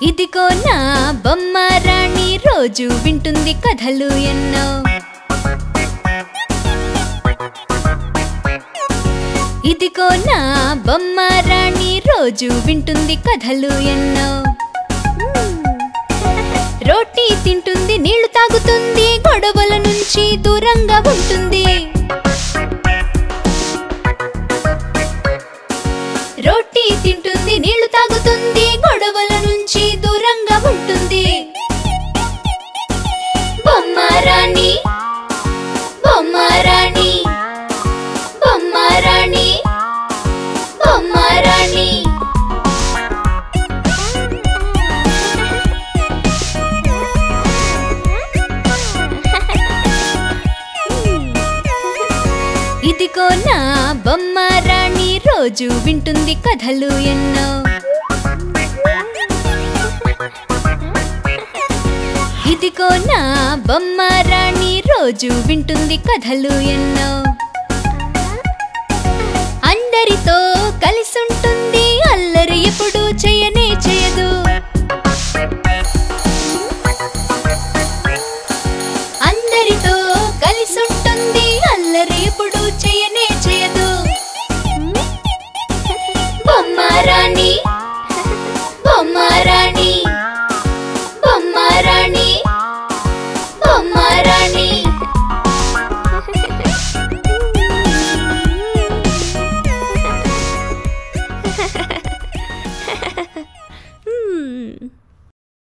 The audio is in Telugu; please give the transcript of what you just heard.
ఇదిగో నా బొమ్మ రాణి రోజు వింటుంది కథలు ఎన్నో ఇదిగో నా బొమ్మ రాణి రోజు వింటుంది కథలు ఎన్నో రోటీ తింటుంది నీళ్లు తాగుతుంది గొడవల నుంచి దూరంగా ఉంటుంది రోటీ తింటుంది నీళ్లు తాగుతుంది గొడవల నుంచి దూరంగా ఉంటుంది బొమ్మారాణి బొమ్మారాణి బొమ్మారాణి బొమ్మారాణి ఇదిగో నా బొమ్మారాణి రోజు వింటుంది కథలు ఎన్నో ఇదిగో నా బొమ్మారాణి రోజు వింటుంది కథలు ఎన్నో అందరితో కలిసుంటుంది అల్లరి ఎప్పుడు చెయ్యదు